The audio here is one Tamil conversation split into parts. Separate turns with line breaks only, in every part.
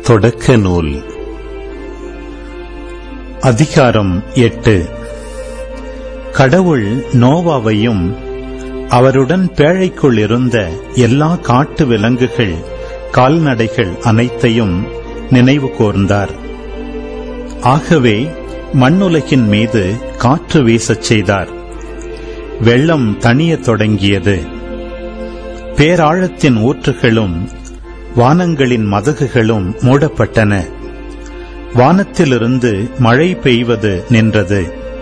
தொடக்க நூல் அதிகாரம் எட்டு கடவுள் நோவாவையும் அவருடன் பேழைக்குள் இருந்த எல்லா காட்டு விலங்குகள் கால்நடைகள் அனைத்தையும் நினைவு கூர்ந்தார் ஆகவே மண்ணுலகின் மீது காற்று வீசச் செய்தார் வெள்ளம் தணியத் தொடங்கியது பேராழத்தின் ஊற்றுகளும் வானங்களின் மதகுகளும் மூடப்பட்டன வானத்திலிருந்து மழை பெய்வது நின்றது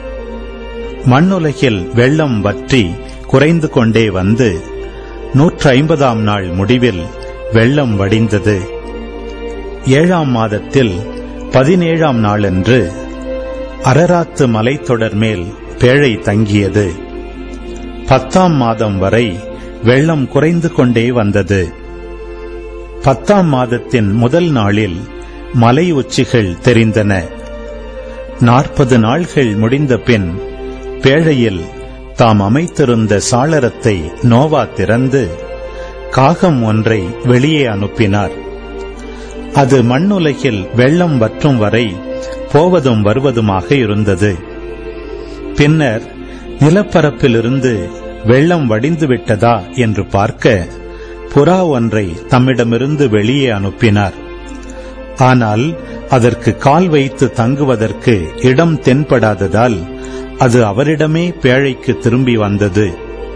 மண்ணுலகில் வெள்ளம் வற்றி குறைந்து கொண்டே வந்து நூற்று ஐம்பதாம் நாள் முடிவில் வெள்ளம் வடிந்தது ஏழாம் மாதத்தில் பதினேழாம் நாளன்று அரராத்து மலைத்தொடர் மேல் பேழை தங்கியது பத்தாம் மாதம் வரை வெள்ளம் குறைந்து கொண்டே வந்தது பத்தாம் மாதத்தின் முதல் நாளில் மலை உச்சிகள் தெரிந்தன நாற்பது நாள்கள் முடிந்த பின் பேழையில் தாம் அமைத்திருந்த சாளரத்தை நோவா திறந்து காகம் ஒன்றை வெளியே அனுப்பினார் அது மண்ணுலகில் வெள்ளம் வற்றும் வரை போவதும் வருவதுமாக இருந்தது பின்னர் நிலப்பரப்பிலிருந்து வெள்ளம் வடிந்து விட்டதா என்று பார்க்க புறா ஒன்றை தம்மிடமிருந்து வெளியே அனுப்பினார் ஆனால் அதற்கு கால் வைத்து தங்குவதற்கு இடம் தென்படாததால் அது அவரிடமே பேழைக்கு திரும்பி வந்தது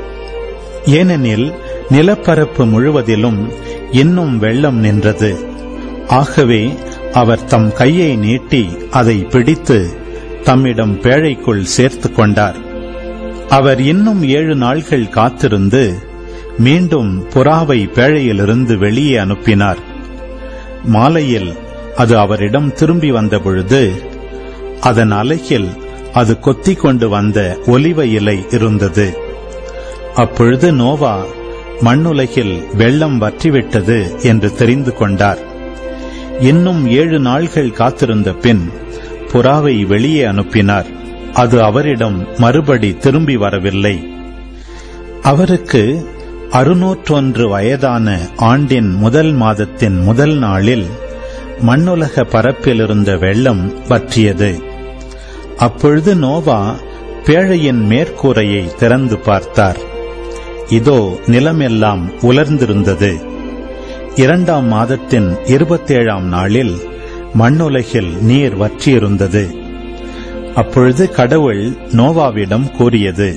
ஏனெனில் நிலப்பரப்பு முழுவதிலும் இன்னும் வெள்ளம் நின்றது ஆகவே அவர் தம் கையை நீட்டி அதை பிடித்து தம்மிடம் பேழைக்குள் சேர்த்துக் கொண்டார் அவர் இன்னும் ஏழு நாள்கள் காத்திருந்து மீண்டும் புறாவை பேழையிலிருந்து வெளியே அனுப்பினார் மாலையில் அது அவரிடம் திரும்பி வந்தபொழுது அதன் அலையில் அது கொத்திக் கொண்டு வந்த ஒலிவ இலை இருந்தது அப்பொழுது நோவா மண்ணுலகில் வெள்ளம் வற்றிவிட்டது என்று தெரிந்து கொண்டார் இன்னும் ஏழு நாள்கள் காத்திருந்த பின் புறாவை வெளியே அனுப்பினார் அது அவரிடம் மறுபடி திரும்பி வரவில்லை அவருக்கு அறுநூற்றொன்று வயதான ஆண்டின் முதல் மாதத்தின் முதல் நாளில் மண்ணுலக பரப்பிலிருந்த வெள்ளம் வற்றியது அப்பொழுது நோவா பேழையின் மேற்கூரையை திறந்து பார்த்தார் இதோ நிலமெல்லாம் உலர்ந்திருந்தது இரண்டாம் மாதத்தின் இருபத்தேழாம் நாளில் மண்ணுலகில் நீர் வற்றியிருந்தது அப்பொழுது கடவுள் நோவாவிடம் கூறியது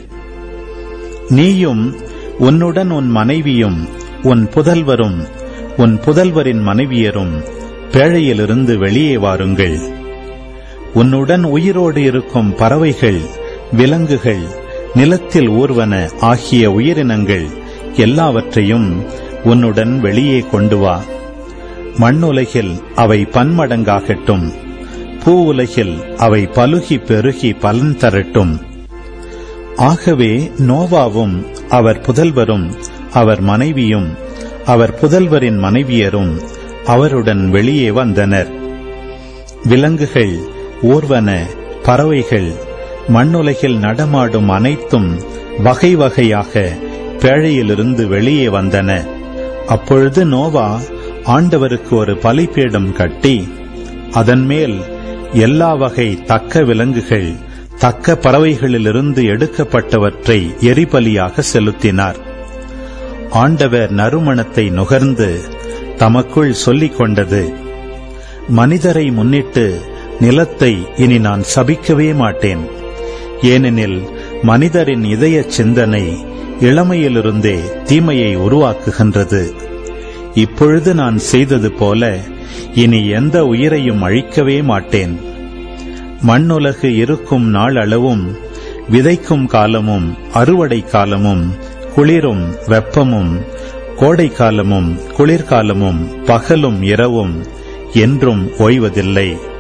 நீயும் உன்னுடன் உன் மனைவியும் உன் புதல்வரும் உன் புதல்வரின் மனைவியரும் பேழையிலிருந்து வெளியே வாருங்கள் உன்னுடன் உயிரோடு இருக்கும் பறவைகள் விலங்குகள் நிலத்தில் ஊர்வன ஆகிய உயிரினங்கள் எல்லாவற்றையும் உன்னுடன் வெளியே கொண்டு வா மண்ணுலகில் அவை பன்மடங்காகட்டும் பூ உலகில் அவை பலுகி பெருகி பலன் தரட்டும் ஆகவே நோவாவும் அவர் புதல்வரும் அவர் மனைவியும் அவர் புதல்வரின் மனைவியரும் அவருடன் வெளியே வந்தனர் விலங்குகள் ஊர்வன பறவைகள் மண்ணுலகில் நடமாடும் அனைத்தும் வகை வகையாக பேழையிலிருந்து வெளியே வந்தன அப்பொழுது நோவா ஆண்டவருக்கு ஒரு பலிப்பீடம் கட்டி அதன் மேல் எல்லா வகை தக்க விலங்குகள் தக்க பறவைகளிலிருந்து எடுக்கப்பட்டவற்றை எரிபலியாக செலுத்தினார் ஆண்டவர் நறுமணத்தை நுகர்ந்து தமக்குள் சொல்லிக் கொண்டது மனிதரை முன்னிட்டு நிலத்தை இனி நான் சபிக்கவே மாட்டேன் ஏனெனில் மனிதரின் இதய சிந்தனை இளமையிலிருந்தே தீமையை உருவாக்குகின்றது இப்பொழுது நான் செய்தது போல இனி எந்த உயிரையும் அழிக்கவே மாட்டேன் மண்ணுலகு இருக்கும் நாள் அளவும் விதைக்கும் காலமும் அறுவடை காலமும் குளிரும் வெப்பமும் கோடை காலமும் குளிர்காலமும் பகலும் இரவும் என்றும் ஓய்வதில்லை